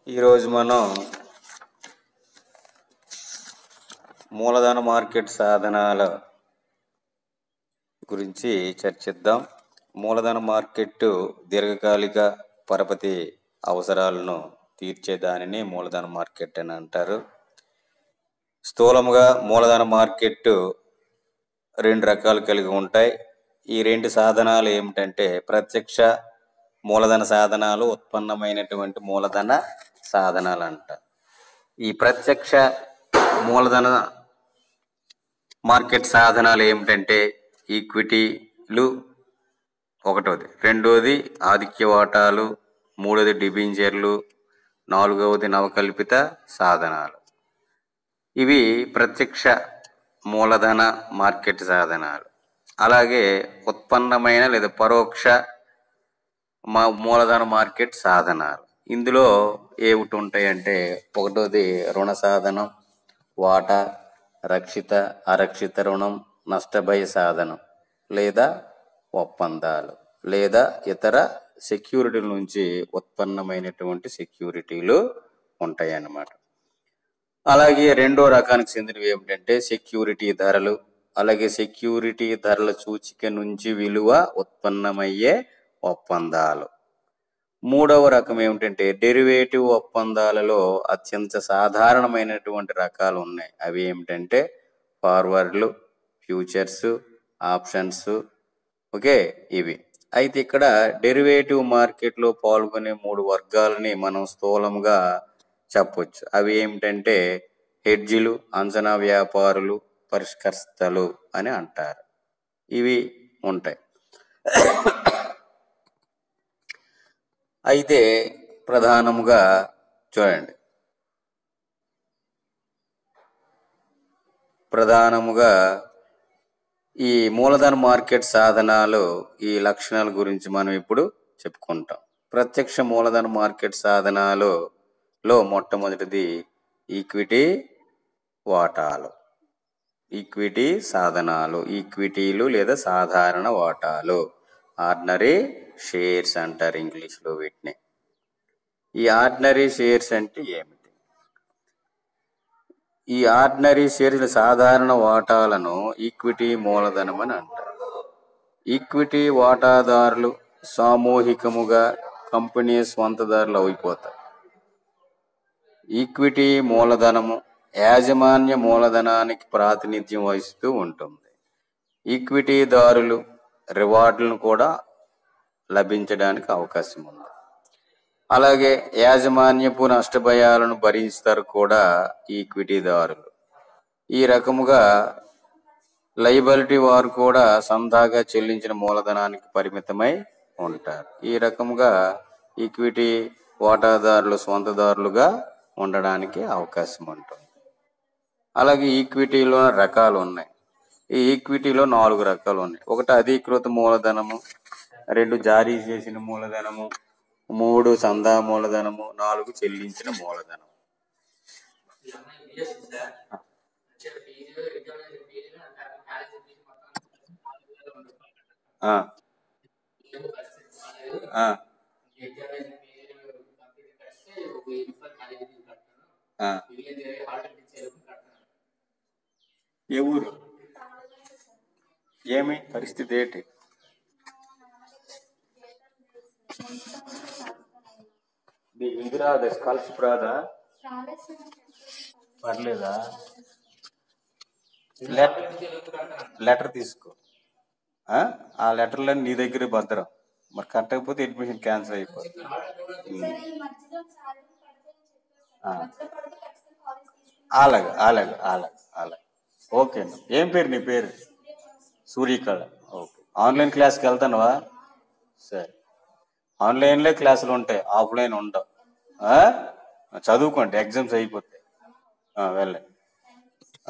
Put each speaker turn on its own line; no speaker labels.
ఈరోజు మనం మూలధన మార్కెట్ సాధనాల గురించి చర్చిద్దాం మూలధన మార్కెట్ దీర్ఘకాలిక పరపతి అవసరాలను తీర్చే దానిని మూలధన మార్కెట్ అని అంటారు స్థూలముగా మూలధన మార్కెట్ రెండు రకాలు కలిగి ఉంటాయి ఈ రెండు సాధనాలు ఏమిటంటే ప్రత్యక్ష మూలధన సాధనాలు ఉత్పన్నమైనటువంటి మూలధన సాధనాలు అంట ఈ ప్రత్యక్ష మూలధన మార్కెట్ సాధనాలు ఏమిటంటే ఈక్విటీలు ఒకటోది రెండోది ఆధిక్య వాటాలు మూడోది డిబెంచర్లు నాలుగవది నవకల్పిత సాధనాలు ఇవి ప్రత్యక్ష మూలధన మార్కెట్ సాధనాలు అలాగే ఉత్పన్నమైన లేదా పరోక్ష మా మూలధన మార్కెట్ సాధనాలు ఇందులో ఏమిటి ఉంటాయంటే ఒకటోది రుణ సాధనం వాటా రక్షిత అరక్షిత రుణం నష్టభయ సాధనం లేదా ఒప్పందాలు లేదా ఇతర సెక్యూరిటీల నుంచి ఉత్పన్నమైనటువంటి సెక్యూరిటీలు ఉంటాయి అన్నమాట అలాగే రెండో రకానికి చెందినవి ఏమిటంటే సెక్యూరిటీ ధరలు అలాగే సెక్యూరిటీ ధరల సూచిక నుంచి విలువ ఉత్పన్నమయ్యే ఒప్పందాలు మూడవ రకం ఏమిటంటే డెరివేటివ్ ఒప్పందాలలో అత్యంత సాధారణమైనటువంటి రకాలు ఉన్నాయి అవి ఏమిటంటే ఫార్వర్డ్లు ఫ్యూచర్స్ ఆప్షన్స్ ఓకే ఇవి అయితే ఇక్కడ డెరివేటివ్ మార్కెట్లో పాల్గొనే మూడు వర్గాలని మనం స్థూలంగా చెప్పొచ్చు అవి ఏమిటంటే హెడ్జిలు అంచనా వ్యాపారులు పరిష్కర్తలు అని అంటారు ఇవి ఉంటాయి అయితే ప్రధానముగా చూడండి ప్రధానముగా ఈ మూలధన మార్కెట్ సాధనాలు ఈ లక్షణాల గురించి మనం ఇప్పుడు చెప్పుకుంటాం ప్రత్యక్ష మూలధన మార్కెట్ సాధనాలు లో మొట్టమొదటిది ఈక్విటీ వాటాలు ఈక్విటీ సాధనాలు ఈక్విటీలు లేదా సాధారణ వాటాలు ఆర్డినరీ షేర్స్ అంటారు ఇంగ్లీష్లో వీటిని ఈ ఆర్డినరీ షేర్స్ అంటే ఏమిటి ఈ ఆర్డినరీ షేర్స్ సాధారణ వాటాలను ఈక్విటీ మూలధనం అని అంటారు ఈక్విటీ వాటాదారులు సామూహికముగా కంపెనీ స్వంతదారులు అయిపోతారు ఈక్విటీ మూలధనము యాజమాన్య మూలధనానికి ప్రాతినిధ్యం వహిస్తూ ఉంటుంది ఈక్విటీదారులు రివార్డులను కూడా లభించడానికి అవకాశం ఉంది అలాగే యాజమాన్యపు నష్టభయాలను భరిస్తారు కూడా ఈక్విటీదారులు ఈ రకముగా లైబిలిటీ వారు కూడా సందాగా చెల్లించిన మూలధనానికి పరిమితమై ఉంటారు ఈ రకముగా ఈక్విటీ వాటాదారులు స్వంతదారులుగా ఉండడానికి అవకాశం ఉంటుంది అలాగే ఈక్విటీలో రకాలు ఉన్నాయి ఈ ఈక్విటీలో నాలుగు రకాలు ఉన్నాయి ఒకటి అధీకృత మూలధనము రెండు జారీ చేసిన మూలధనము మూడు సందా మూలధనము నాలుగు చెల్లించిన మూలధనం ఆ, ఆ, ఆ. ఏ ఊరు ఏమి పరిస్థితి ఏంటి నీకు ఇది రాదా స్కాలర్షిప్ రాదా పర్లేదా లెటర్ లెటర్ తీసుకో ఆ? ఆ లెటర్లో నీ దగ్గర భద్రం మరి కట్టకపోతే అడ్మిషన్ క్యాన్సిల్ అయిపోతుంది ఆ. అలాగే అలాగే అలాగే అలాగే ఓకే అండి ఏం పేరు నీ పేరు సూర్యకళ ఓకే ఆన్లైన్ క్లాస్కి వెళ్తానువా సరే ఆన్లైన్లో క్లాసులు ఉంటాయి ఆఫ్లైన్ ఉండవు ఆ? చదువుకోండి ఎగ్జామ్స్ అయిపోతాయి ఆ, వెళ్ళండి ఆ.